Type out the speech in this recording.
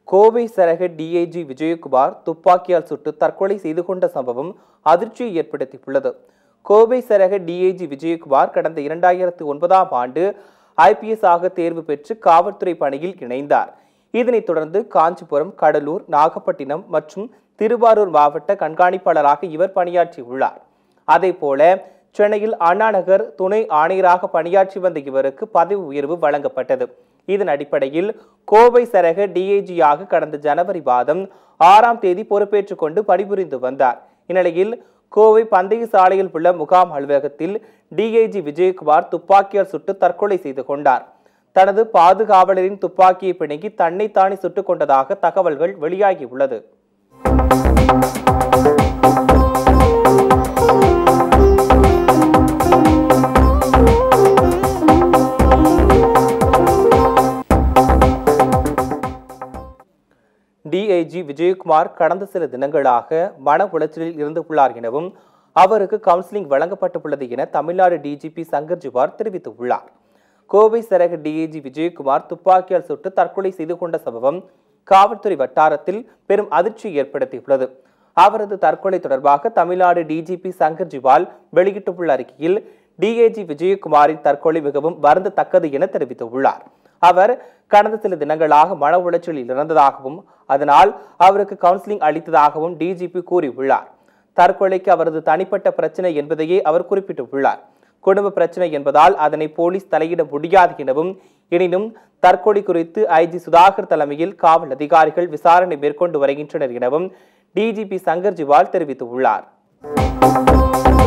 கோவை சரக டிஐஜி விஜயகுமார் துப்பாக்கியால் சுட்டு தற்கொலை செய்து கொண்ட சம்பவம் அதிர்ச்சியை ஏற்படுத்தியுள்ளது கோவை சரக டிஐஜி விஜயகுமார் கடந்த இரண்டாயிரத்து ஒன்பதாம் ஆண்டு ஐபிஎஸ் ஆக தேர்வு பெற்று காவல்துறை பணியில் இணைந்தார் இதனைத் தொடர்ந்து காஞ்சிபுரம் கடலூர் நாகப்பட்டினம் மற்றும் திருவாரூர் மாவட்ட கண்காணிப்பாளராக இவர் பணியாற்றியுள்ளார் அதேபோல சென்னையில் அண்ணாநகர் துணை ஆணையராக பணியாற்றி வந்த இவருக்கு பதவி உயர்வு வழங்கப்பட்டது இதன் அடிப்படையில் கோவை சரக டிஐஜியாக கடந்த ஜனவரி மாதம் ஆறாம் தேதி பொறுப்பேற்றுக் கொண்டு பணிபுரிந்து வந்தார் இந்நிலையில் கோவை பந்தய சாலையில் உள்ள முகாம் அலுவலகத்தில் டிஐஜி விஜயகுமார் துப்பாக்கியால் சுட்டு தற்கொலை செய்து கொண்டார் தனது பாதுகாவலரின் துப்பாக்கியை பிணுங்கி தன்னைத்தானே சுட்டுக் கொண்டதாக தகவல்கள் வெளியாகியுள்ளது டிஐஜி விஜயகுமார் கடந்த சில தினங்களாக மன உளைச்சலில் இருந்து உள்ளார் எனவும் அவருக்கு கவுன்சிலிங் வழங்கப்பட்டுள்ளது என தமிழ்நாடு டிஜிபி சங்கர் ஜிவார் தெரிவித்துள்ளார் கோவை சரக டிஐஜி விஜயகுமார் துப்பாக்கியால் சுட்டு தற்கொலை செய்து கொண்ட சம்பவம் காவல்துறை வட்டாரத்தில் பெரும் அதிர்ச்சி ஏற்படுத்தியுள்ளது அவரது தற்கொலை தொடர்பாக தமிழ்நாடு டிஜிபி சங்கர் ஜிவால் வெளியிட்டுள்ள அறிக்கையில் டிஐஜி விஜயகுமாரின் தற்கொலை மிகவும் வருந்தத்தக்கது என தெரிவித்துள்ளார் அவர் கடந்த சில தினங்களாக மன உளைச்சலில் இருந்ததாகவும் அதனால் அவருக்கு கவுன்சிலிங் அளித்ததாகவும் டிஜிபி கூறியுள்ளார் தற்கொலைக்கு அவரது தனிப்பட்ட பிரச்சனை என்பதையே அவர் குறிப்பிட்டுள்ளார் குடும்ப பிரச்சனை என்பதால் அதனை போலீஸ் தலையிட முடியாது எனவும் எனினும் தற்கொலை குறித்து ஐஜி சுதாகர் தலைமையில் காவல் அதிகாரிகள் விசாரணை மேற்கொண்டு வருகின்றனர் எனவும் டிஜிபி சங்கர் ஜிவால் தெரிவித்துள்ளார்